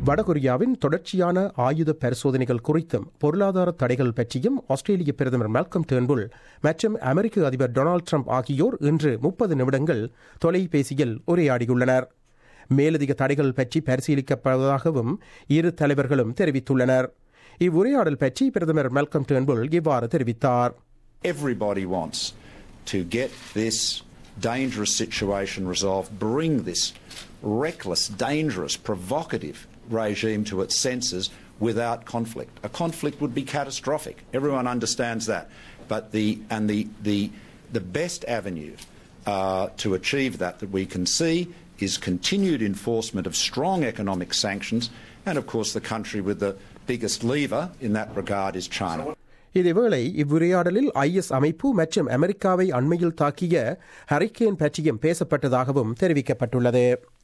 வடகொரியாவின் தொடர்ச்சியான ஆயுத பரிசோதனைகள் குறித்தும் பொருளாதார தடைகள் பற்றியும் ஆஸ்திரேலிய பிரதமர் மால்கம் டேர்ன்புல் மற்றும் அமெரிக்க அதிபர் டொனால்டு ட்ரம்ப் ஆகியோர் இன்று முப்பது நிமிடங்கள் தொலைபேசியில் உரையாடியுள்ளனர் மேலதிக தடைகள் பற்றி பரிசீலிக்கப்படுவதாகவும் இரு தலைவர்களும் தெரிவித்துள்ளனர் இவ்வுரையாடல் பற்றி பிரதமர் மால்கம் டேர்ன்புல் இவ்வாறு தெரிவித்தார் Everybody wants to get this dangerous situation resolved, bring this reckless, dangerous, provocative regime to its senses without conflict. A conflict would be catastrophic. Everyone understands that. But the and the the the best avenue uh, to achieve that that we can see is continued enforcement of strong economic sanctions, and of course the country with the biggest lever in that regard is China. இதேவேளை இவ்வுரையாடலில் IS அமைப்பு மற்றும் அமெரிக்காவை அண்மையில் தாக்கிய hurricane பற்றியும் பேசப்பட்டதாகவும் தெரிவிக்கப்பட்டுள்ளது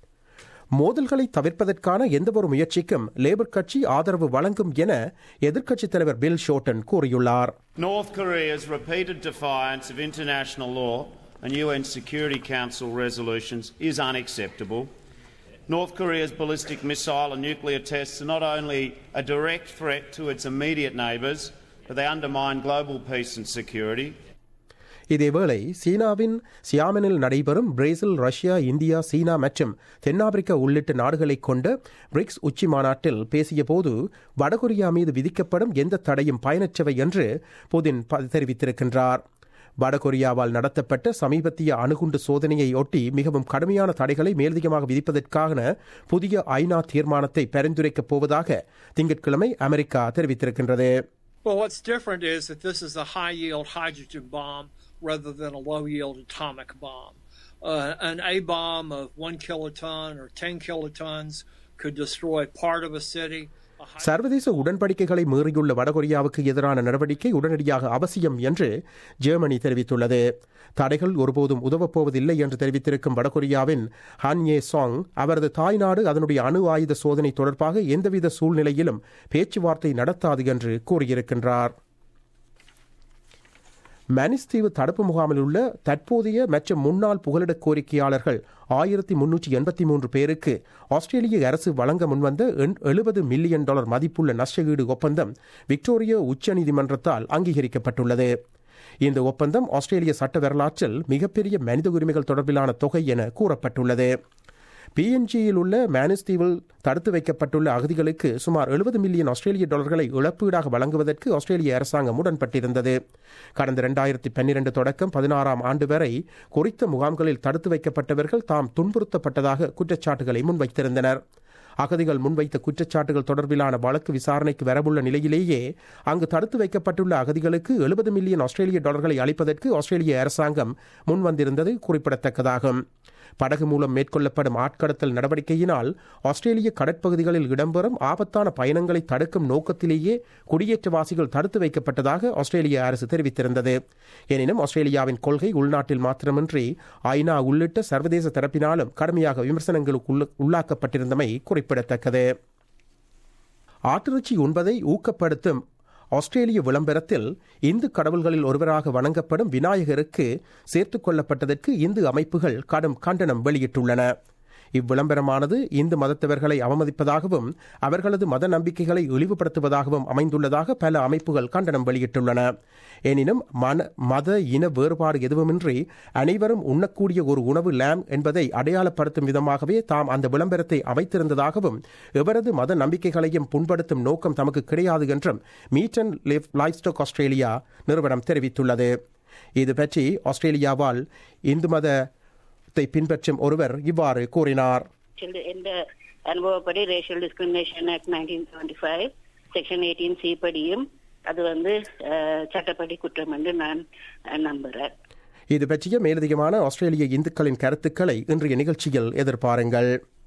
மோதல்களை தவிர்ப்பதற்கான எந்தவொரு முயற்சிக்கும் லேபர் கட்சி ஆதரவு வழங்கும் என எதிர்க்கட்சித் தலைவர் பில் ஷோட்டன் கூறியுள்ளார் North Korea's repeated defiance of international law and UN Security Council resolutions is unacceptable. North Korea's ballistic missile and nuclear tests are not only a direct threat to its immediate neighbours, but they undermine global peace and security. இதேவேளை சீனாவின் சியாமனில் நடைபெறும் Brazil Russia India சீனா மற்றும் தென்னாப்பிரிக்கா உள்ளிட்ட நாடுகளைக் கொண்ட BRICS உச்சி மாநாட்டில் பேசியபோது வடகொரியா மீது விதிக்கப்படும் எந்த தடையும் பயனற்றவை என்று புதின் ப- தெரிவித்திருக்கின்றார் வடகொரியாவால் நடத்தப்பட்ட சமீபத்திய அணுகுண்டு சோதனையை ஒட்டி மிகவும் கடுமையான தடைகளை மேலதிகமாக விதிப்பதற்கான புதிய ஐநா தீர்மானத்தை பரிந்துரைக்கப் போவதாக திங்கட்கிழமை அமெரிக்கா தெரிவித்திருக்கின்றது Well, what's different is that this is a high yield hydrogen bomb rather than a low yield atomic bomb. Uh, an A bomb of one kiloton or 10 kilotons could destroy part of a city. A hy- சர்வதேச உடன்படிக்கைகளை மீறியுள்ள வடகொரியாவுக்கு எதிரான நடவடிக்கை உடனடியாக அவசியம் என்று Germany தெரிவித்துள்ளது தடைகள் ஒருபோதும் உதவப்போவதில்லை என்று தெரிவித்திருக்கும் வடகொரியாவின் ஹான் ஏ சாங் அவரது தாய்நாடு அதனுடைய அணு ஆயுத சோதனை தொடர்பாக எந்தவித சூழ்நிலையிலும் பேச்சுவார்த்தை நடத்தாது என்று கூறியிருக்கின்றார் மனிஸ் தீவு தடுப்பு முகாமில் உள்ள தற்போதைய மற்றும் முன்னாள் புகலிட கோரிக்கையாளர்கள் ஆயிரத்தி முன்னூற்றி எண்பத்தி மூன்று பேருக்கு ஆஸ்திரேலிய அரசு வழங்க முன்வந்த எழுபது மில்லியன் டாலர் மதிப்புள்ள நஷ்டஈடு ஒப்பந்தம் விக்டோரிய உச்சநீதிமன்றத்தால் அங்கீகரிக்கப்பட்டுள்ளது இந்த ஒப்பந்தம் ஆஸ்திரேலிய சட்ட வரலாற்றில் மிகப்பெரிய மனித உரிமைகள் தொடர்பிலான தொகை என கூறப்பட்டுள்ளது பிஎன்ஜியில் உள்ள மேனிஸ் தீவில் தடுத்து வைக்கப்பட்டுள்ள அகதிகளுக்கு சுமார் 70 மில்லியன் ஆஸ்திரேலிய டாலர்களை இழப்பீடாக வழங்குவதற்கு ஆஸ்திரேலிய அரசாங்கம் உடன்பட்டிருந்தது கடந்த இரண்டாயிரத்தி பன்னிரண்டு தொடக்கம் பதினாறாம் ஆண்டு வரை குறித்த முகாம்களில் தடுத்து வைக்கப்பட்டவர்கள் தாம் துன்புறுத்தப்பட்டதாக குற்றச்சாட்டுகளை முன்வைத்திருந்தனர் அகதிகள் முன்வைத்த குற்றச்சாட்டுகள் தொடர்பிலான வழக்கு விசாரணைக்கு வரவுள்ள நிலையிலேயே அங்கு தடுத்து வைக்கப்பட்டுள்ள அகதிகளுக்கு 70 மில்லியன் ஆஸ்திரேலிய டாலர்களை அளிப்பதற்கு ஆஸ்திரேலிய அரசாங்கம் முன்வந்திருந்தது குறிப்பிடத்தக்கதாகும் படகு மூலம் மேற்கொள்ளப்படும் ஆட்கடத்தல் நடவடிக்கையினால் ஆஸ்திரேலிய கடற்பகுதிகளில் இடம்பெறும் ஆபத்தான பயணங்களை தடுக்கும் நோக்கத்திலேயே குடியேற்றவாசிகள் தடுத்து வைக்கப்பட்டதாக ஆஸ்திரேலிய அரசு தெரிவித்திருந்தது எனினும் ஆஸ்திரேலியாவின் கொள்கை உள்நாட்டில் மாத்திரமின்றி ஐநா உள்ளிட்ட சர்வதேச தரப்பினாலும் கடுமையாக விமர்சனங்களுக்கு உள்ள- உள்ளாக்கப்பட்டிருந்தமை குறிப்பிடத்தக்கது ஆட்டிறைச்சி உண்பதை ஊக்கப்படுத்தும் ஆஸ்திரேலிய விளம்பரத்தில் இந்து கடவுள்களில் ஒருவராக வணங்கப்படும் விநாயகருக்கு சேர்த்துக் கொள்ளப்பட்டதற்கு இந்து அமைப்புகள் கடும் கண்டனம் வெளியிட்டுள்ளன இவ்விளம்பரமானது இந்து மதத்தவர்களை அவமதிப்பதாகவும் அவர்களது மத நம்பிக்கைகளை இழிவுபடுத்துவதாகவும் அமைந்துள்ளதாக பல அமைப்புகள் கண்டனம் வெளியிட்டுள்ளன எனினும் மன மத இன வேறுபாடு எதுவுமின்றி அனைவரும் உண்ணக்கூடிய ஒரு உணவு லேம் என்பதை அடையாளப்படுத்தும் விதமாகவே தாம் அந்த விளம்பரத்தை அமைத்திருந்ததாகவும் எவரது மத நம்பிக்கைகளையும் புண்படுத்தும் நோக்கம் தமக்கு கிடையாது என்றும் meat and livestock Australia நிறுவனம் தெரிவித்துள்ளது இது பற்றி ஆஸ்திரேலியாவால் இந்து மதத்தை பின்பற்றும் ஒருவர் இவ்வாறு கூறினார் எந்த அனுபவப்படி racial discrimination act nineteen seventy five section eighteen C படியும் அது வந்து அஹ், சட்டப்படி குற்றம் என்று நான் அஹ், நம்புறேன் இது பற்றிய மேலதிகமான ஆஸ்திரேலிய இந்துக்களின் கருத்துக்களை இன்றைய நிகழ்ச்சியில் எதிர்பாருங்கள்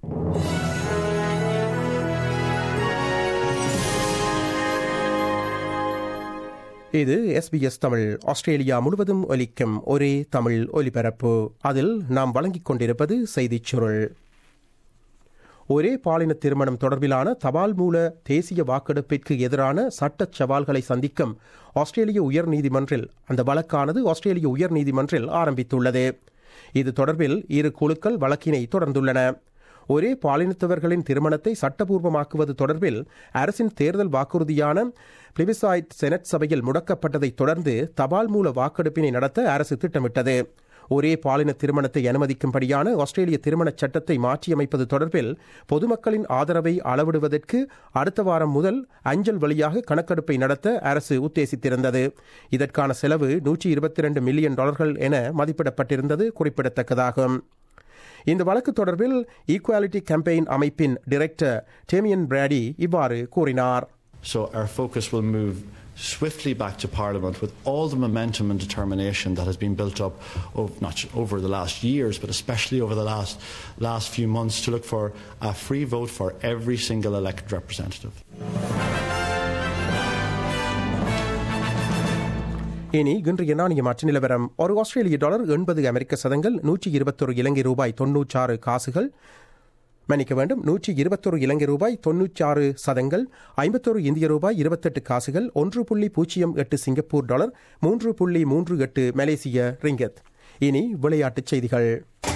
இது எஸ்பிஎஸ் தமிழ் ஆஸ்திரேலியா முழுவதும் ஒலிக்கும் ஒரே தமிழ் ஒலிபரப்பு அதில் நாம் வழங்கிக் கொண்டிருப்பது செய்திச் சுருள் ஒரே பாலின திருமணம் தொடர்பிலான தபால் மூல தேசிய வாக்கெடுப்பிற்கு எதிரான சட்டச் சவால்களை சந்திக்கும் ஆஸ்திரேலிய உயர்நீதிமன்றில் அந்த வழக்கானது ஆஸ்திரேலிய உயர்நீதிமன்றில் ஆரம்பித்துள்ளது இது தொடர்பில் இரு குழுக்கள் வழக்கினை தொடர்ந்துள்ளன ஒரே பாலினத்தவர்களின் திருமணத்தை சட்டபூர்வமாக்குவது தொடர்பில் அரசின் தேர்தல் வாக்குறுதியான பிளிபிசாய்ட் செனட் சபையில் முடக்கப்பட்டதை தொடர்ந்து தபால் மூல வாக்கெடுப்பினை நடத்த அரசு திட்டமிட்டது ஒரே பாலின திருமணத்தை அனுமதிக்கும்படியான ஆஸ்திரேலிய திருமணச் சட்டத்தை மாற்றியமைப்பது தொடர்பில் பொதுமக்களின் ஆதரவை அளவிடுவதற்கு அடுத்த வாரம் முதல் அஞ்சல் வழியாக கணக்கெடுப்பை நடத்த அரசு உத்தேசித்திருந்தது இதற்கான செலவு நூற்றி இருபத்தி இரண்டு மில்லியன் டாலர்கள் என மதிப்பிடப்பட்டிருந்தது குறிப்பிடத்தக்கதாகும் இந்த வழக்கு தொடர்பில் ஈக்குவாலிட்டி கேம்பெயின் அமைப்பின் டைரக்டர் டேமியன் பிராடி இவ்வாறு கூறினார் So our focus will move swiftly back to Parliament with all the momentum and determination that has been built up over, not over the last years, but especially over the last, last few months to look for a free vote for every single elected representative. இனி இன்றைய நாணய மாற்று நிலவரம் ஒரு ஆஸ்திரேலிய dollar எண்பது அமெரிக்க சதங்கள் நூற்றி இருபத்தொரு இலங்கை ரூபாய் தொன்னூற்றாறு காசுகள் மன்னிக்க வேண்டும் நூற்றி இருபத்தொரு இலங்கை ரூபாய் தொன்னூற்றாறு சதங்கள் ஐம்பத்தொரு இந்திய ரூபாய் இருபத்தெட்டு காசுகள் ஒன்று புள்ளி பூஜ்ஜியம் எட்டு சிங்கப்பூர் டாலர் மூன்று புள்ளி மூன்று எட்டு மலேசிய ரிங்கத் இனி விளையாட்டுச் செய்திகள்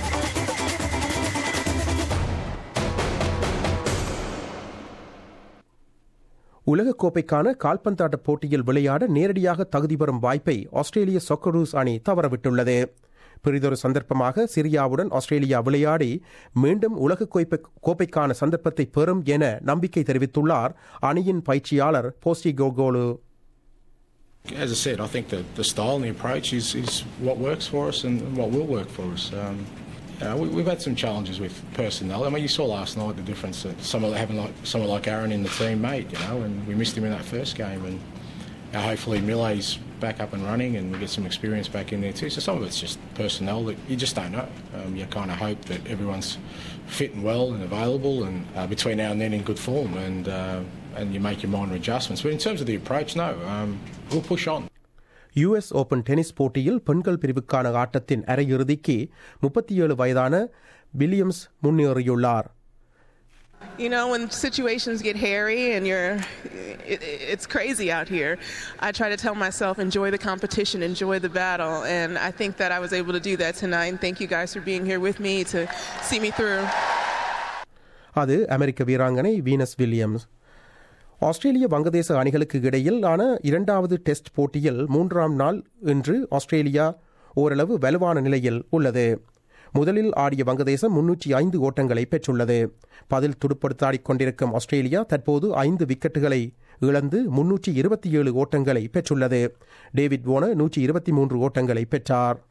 உலகக்கோப்பைக்கான கால்பந்தாட்ட போட்டியில் விளையாட நேரடியாக தகுதி பெறும் வாய்ப்பை ஆஸ்திரேலிய சொக்கரூஸ் அணி தவறவிட்டுள்ளது பெரிதொரு சந்தர்ப்பமாக சிரியாவுடன் ஆஸ்திரேலியா விளையாடி மீண்டும் உலக கோப்பைக்கான சந்தர்ப்பத்தை பெறும் என நம்பிக்கை தெரிவித்துள்ளார் அணியின் பயிற்சியாளர் Postecoglou As I said, I think the, the style and the approach is, is what works for us and what will work for us. Um, you know, we, we've had some challenges with personnel. I mean, you saw last night the difference that someone having like someone like Aaron in the team made, you know, and we missed him in that first game. And uh, hopefully Millet's back up and running and we get some experience back in there too. So some of it's just personnel that you just don't know. Um, you kind of hope that everyone's fit and well and available and uh, between now and then in good form and uh, and you make your minor adjustments. But in terms of the approach, no, um, we'll push on. US open tennis போட்டியில் பெண்கள் பிரிவுக்கான ஆட்டத்தின் அரையிறுதிக்கு முப்பத்தி ஏழு வயதான Williams முன்னேறியுள்ளார் You know, when situations get hairy and you're, it, it's crazy out here. I try to tell myself, enjoy the competition, enjoy the battle, and I think that I was able to do that tonight. And thank you guys for being here with me to see me through. அது அமெரிக்க வீராங்கனை Venus Williams ஆஸ்திரேலிய வங்கதேச அணிகளுக்கு இடையிலான இரண்டாவது test போட்டியில் மூன்றாம் நாள் இன்று ஆஸ்திரேலியா ஓரளவு வலுவான நிலையில் உள்ளது முதலில் ஆடிய வங்கதேசம் முன்னூற்றி ஐந்து ஓட்டங்களை பெற்றுள்ளது பதில் துடுப்படுத்தாடிக் கொண்டிருக்கும் ஆஸ்திரேலியா தற்போது ஐந்து விக்கெட்டுகளை இழந்து முன்னூற்றி இருபத்தி ஏழு ஓட்டங்களை பெற்றுள்ளது டேவிட் வோன நூற்றி இருபத்தி மூன்று ஓட்டங்களை பெற்றார்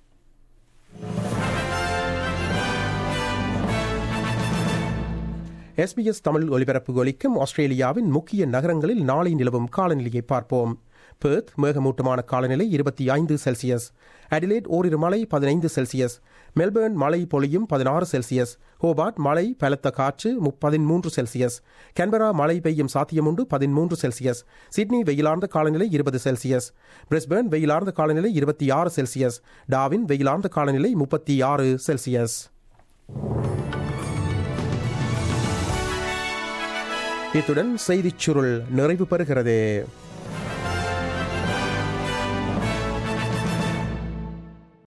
எஸ்பிஎஸ் தமிழ் ஒலிபரப்பு ஒலிக்கும் ஆஸ்திரேலியாவின் முக்கிய நகரங்களில் நாளை நிலவும் காலநிலையை பார்ப்போம் பெர்த் மேகமூட்டமான காலநிலை இருபத்தி ஐந்து செல்சியஸ் அடிலேட் ஓரிரு மழை பதினைந்து செல்சியஸ் மெல்பர்ன் மழை பொழியும் பதினாறு செல்சியஸ் ஹோபார்ட் மழை பலத்த காற்று பதிமூன்று செல்சியஸ் கேன்பரா மழை பெய்யும் சாத்தியமுண்டு பதிமூன்று செல்சியஸ் சிட்னி வெயிலார்ந்த காலநிலை இருபது செல்சியஸ் பிரிஸ்பர்ன் வெயிலார்ந்த காலநிலை இருபத்தி ஆறு செல்சியஸ் டாவின் வெயிலார்ந்த காலநிலை முப்பத்தி ஆறு செல்சியஸ் இத்துடன் செய்திச் சுருள் நிறைவு பெறுகிறது